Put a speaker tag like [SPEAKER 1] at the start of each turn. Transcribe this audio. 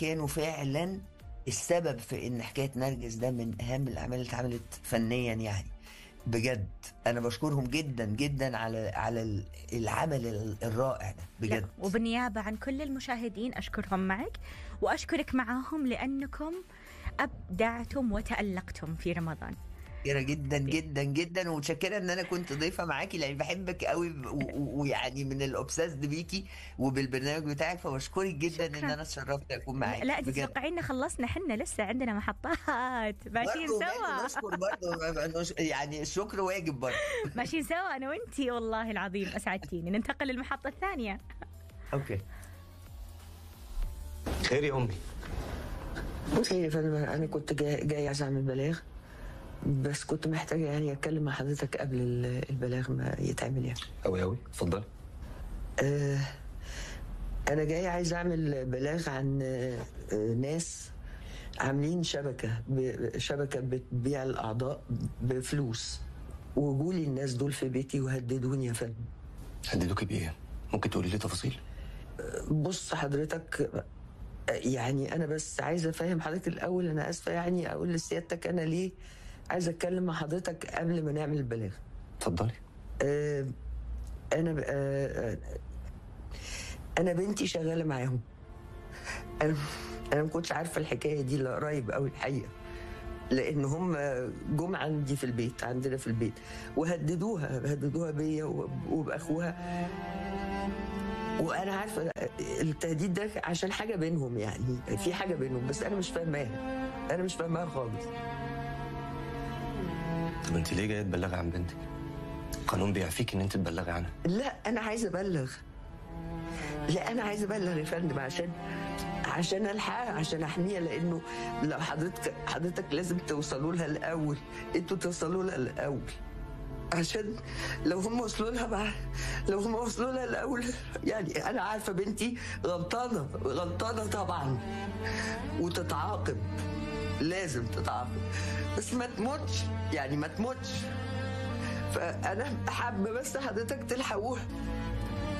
[SPEAKER 1] كانوا فعلا السبب في ان حكايه نرجس ده من اهم الاعمال اللي اتعملت فنيا يعني بجد انا بشكرهم جدا جدا على على ال- العمل ال- الرائع ده
[SPEAKER 2] لا
[SPEAKER 1] بجد
[SPEAKER 2] وبالنيابة عن كل المشاهدين أشكرهم معك وأشكرك معاهم لأنكم أبدعتم وتألقتم في رمضان
[SPEAKER 1] متشكره جدا جدا جدا ومتشكره ان انا كنت ضيفه معاكي لان بحبك قوي و- و- ويعني من الاوبساس بيكي وبالبرنامج بتاعك فبشكرك جدا ان
[SPEAKER 2] شكراً.
[SPEAKER 1] انا اتشرفت اكون معاك
[SPEAKER 2] لا
[SPEAKER 1] بجد
[SPEAKER 2] تتوقعين خلصنا حنا لسه عندنا محطات ماشيين
[SPEAKER 1] برضه
[SPEAKER 2] سوا
[SPEAKER 1] برضه نشكر برضه نش- يعني الشكر واجب برضه
[SPEAKER 2] ماشيين سوا أنا وأنتي والله العظيم أسعدتيني ننتقل للمحطة الثانية
[SPEAKER 1] اوكي
[SPEAKER 3] خير يا امي
[SPEAKER 4] بصي يا فندم انا كنت جاي, جاي عايز اعمل بلاغ بس كنت محتاجه يعني اتكلم مع حضرتك قبل ال- البلاغ ما يتعمل يعني
[SPEAKER 3] قوي قوي اتفضلي
[SPEAKER 4] آه انا جاي عايز اعمل بلاغ عن آه آه، ناس عاملين شبكه ب- شبكه بتبيع الاعضاء بفلوس وجولي الناس دول في بيتي وهددوني يا فندم
[SPEAKER 3] هددوكي بايه ممكن تقولي لي تفاصيل
[SPEAKER 4] بص حضرتك يعني انا بس عايزه افهم حضرتك الاول انا اسفه يعني اقول لسيادتك انا ليه عايزه اتكلم مع حضرتك قبل ما نعمل البلاغ
[SPEAKER 3] اتفضلي
[SPEAKER 4] آه، انا ب- آه، آه، انا بنتي شغاله معاهم انا انا ما كنتش عارفه الحكايه دي الا قريب قوي الحقيقه لان هم جم عندي في البيت عندنا في البيت وهددوها هددوها بيا وب- وباخوها وانا عارفه التهديد ده عشان حاجه بينهم يعني في حاجه بينهم بس انا مش فاهماها انا مش فاهماها خالص
[SPEAKER 3] طب انت ليه جايه تبلغي عن بنتك القانون بيعفيك ان انت تبلغي عنها
[SPEAKER 4] لا انا عايزه ابلغ لا انا عايزه ابلغ يا فندم عشان عشان الحقها عشان احميها لانه لو حضرتك حضرتك لازم توصلوا لها الاول انتوا توصلوا لها الاول عشان لو هم وصلوا لها مع لو هم وصلوا لها الاول يعني انا عارفه بنتي غلطانه غلطانه طبعا وتتعاقب لازم تتعاقب بس ما تموتش يعني ما تموتش فانا حابه بس حضرتك تلحقوها